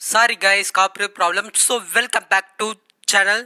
sorry guys copy problem so welcome back to channel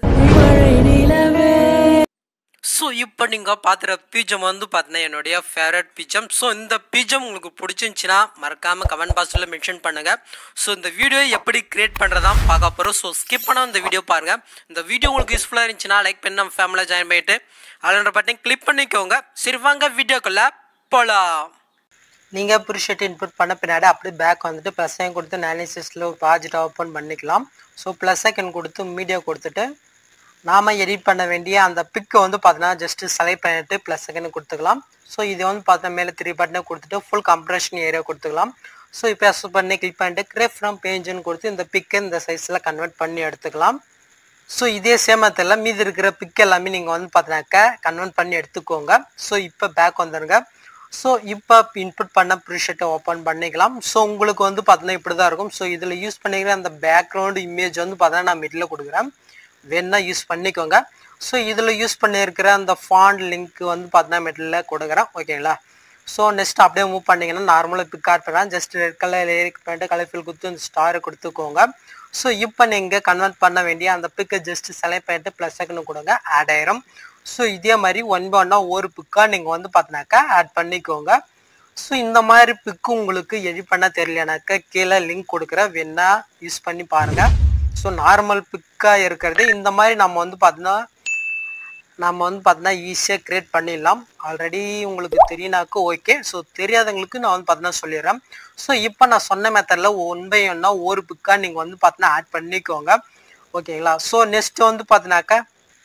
so இப்போ நீங்கள் பார்த்துற பீஜம் வந்து பார்த்தீங்கன்னா என்னுடைய ஃபேவரட் பீஜம் ஸோ இந்த பீஜம் உங்களுக்கு பிடிச்சிருந்துச்சின்னா மறக்காமல் கமெண்ட் பாக்ஸில் மென்ஷன் பண்ணுங்கள் ஸோ இந்த வீடியோ எப்படி கிரியேட் பண்ணுறதான் பார்க்க போகிறோம் ஸோ ஸ்கிப் பண்ணால் இந்த வீடியோ பாருங்கள் இந்த வீடியோ உங்களுக்கு யூஸ்ஃபுல்லாக இருந்துச்சுன்னா லைக் பண்ணி நம்ம ஃபேமிலியில் ஜாயின் பண்ணிட்டு அதில் பட்டன் கிளிக் பண்ணிக்கோங்க சரி வாங்க வீடியோக்குள்ளே போகலாம் நீங்கள் ப்ரீஷர்ட் இன்புட் பண்ண பின்னாடி அப்படியே பேக் வந்துட்டு ப்ளஸ் ஐக்கன் கொடுத்து அனாலிசிஸில் ஒரு ப்ராஜெக்ட் ஓப்பன் பண்ணிக்கலாம் ஸோ ப்ளஸ் ஐக்கன் கொடுத்து மீடியா கொடுத்துட்டு நாம் எடிட் பண்ண வேண்டிய அந்த பிக்கை வந்து பார்த்தீங்கன்னா ஜஸ்ட்டு செலக்ட் பண்ணிட்டு ப்ளஸ் செகண்ட் கொடுத்துக்கலாம் ஸோ இது வந்து பார்த்தா மேலே த்ரீ பட்டனை கொடுத்துட்டு ஃபுல் கம்ப்ரெஷன் ஏரியா கொடுத்துக்கலாம் ஸோ இப்போ எஸ் பண்ணி கிளிக் பண்ணிட்டு கிரேப் ஃப்ரம் பேஜ்னு கொடுத்து இந்த பிக்கை இந்த சைஸில் கன்வெர்ட் பண்ணி எடுத்துக்கலாம் ஸோ இதே சேமத்தில் மீதி இருக்கிற பிக் எல்லாமே நீங்கள் வந்து பார்த்தீங்கன்னாக்கா கன்வெர்ட் பண்ணி எடுத்துக்கோங்க ஸோ இப்போ பேக் வந்துடுங்க ஸோ இப்போ இன்புட் பண்ண ப்ரீஷர்ட்டை ஓப்பன் பண்ணிக்கலாம் ஸோ உங்களுக்கு வந்து பார்த்தீங்கன்னா இப்படி தான் இருக்கும் ஸோ இதில் யூஸ் பண்ணிக்கிற அந்த பேக்ரவுண்டு இமேஜ் வந்து பார்த்தீங்கன்னா நான் மிடில் கொடுக்குறேன் வேணா யூஸ் பண்ணிக்கோங்க ஸோ இதில் யூஸ் பண்ணியிருக்கிற அந்த ஃபாண்ட் லிங்க் வந்து பார்த்தீங்கன்னா மிடில் கொடுக்குறேன் ஓகேங்களா ஸோ நெக்ஸ்ட் அப்படியே மூவ் பண்ணிங்கன்னா நார்மலாக பிக் ஆட் பண்ணலாம் ஜஸ்ட் ரெட் கலர் ஏரிக் பண்ணிட்டு கலர் ஃபில் கொடுத்து இந்த ஸ்டாரை கொடுத்துக்கோங்க ஸோ இப்போ நீங்கள் கன்வெர்ட் பண்ண வேண்டிய அந்த பிக்கை ஜஸ்ட் செலக்ட் பண்ணிட்டு ப்ளஸ் செகண்ட் கொடுங்க ஆட் ஆயிரும் ஸோ இதே மாதிரி ஒன் பை ஒன்னாக ஒரு பிக்காக நீங்கள் வந்து பார்த்தினாக்கா ஆட் பண்ணிக்கோங்க ஸோ இந்த மாதிரி பிக்கு உங்களுக்கு எடிட் பண்ண தெரியலனாக்கா கீழே லிங்க் கொடுக்குறேன் வேணா யூஸ் பண்ணி பாருங்கள் ஸோ நார்மல் பிக்காக இருக்கிறது இந்த மாதிரி நம்ம வந்து பார்த்தீங்கன்னா நம்ம வந்து பார்த்தீங்கன்னா ஈஸியாக க்ரியேட் பண்ணிடலாம் ஆல்ரெடி உங்களுக்கு தெரியினாக்கு ஓகே ஸோ தெரியாதவங்களுக்கு நான் வந்து பார்த்தீங்கன்னா சொல்லிடுறேன் ஸோ இப்போ நான் சொன்ன மெத்தடில் ஒன் பை ஒன்னா ஒரு பிக்காக நீங்கள் வந்து பார்த்தீங்கன்னா ஆட் பண்ணிக்கோங்க ஓகேங்களா ஸோ நெக்ஸ்ட் வந்து பார்த்தீங்கன்னாக்கா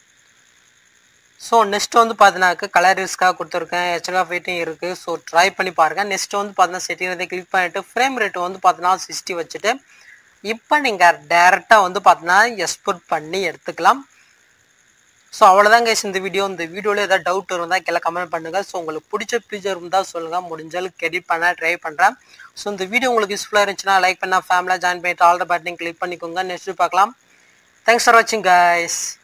ஸோ நெக்ஸ்ட் வந்து பார்த்தீங்கன்னாக்கா கலர் ரிஸ்க்காக கொடுத்துருக்கேன் ஹெச்ஆர் வெயிட்டிங் இருக்குது ஸோ ட்ரை பண்ணி பாருங்கள் நெக்ஸ்ட் வந்து பார்த்தீங்கன்னா செட்டிங் இதை கிளிக் பண்ணிவிட்டு ஃப்ரேம் ரேட் வந்து பார்த்தீங்கன்னா சிக்ஸ்டி வச்சுட்டு இப்போ நீங்கள் டேரெக்டாக வந்து பார்த்தீங்கன்னா எக்ஸ்போர்ட் பண்ணி எடுத்துக்கலாம் ஸோ அவ்வளோதான் கைஸ் இந்த வீடியோ இந்த வீடியோவில் ஏதாவது டவுட் இருந்தால் கீழே கமெண்ட் பண்ணுங்கள் ஸோ உங்களுக்கு பிடிச்ச ஃபீச்சர் இருந்தால் சொல்லுங்கள் முடிஞ்சாலும் எடிட் பண்ண ட்ரை பண்ணுறேன் ஸோ இந்த வீடியோ உங்களுக்கு யூஸ்ஃபுல்லாக இருந்துச்சுன்னா லைக் பண்ணால் ஃபேமிலியாக ஜாயின் பண்ணிட்டு ஆல்ரெடி பட்டன் கிளிக் பண்ணிக்கோங்க நெக்ஸ்ட் பார்க்கலாம் தேங்க்ஸ் ஃபார் வாட்சிங் கைஸ்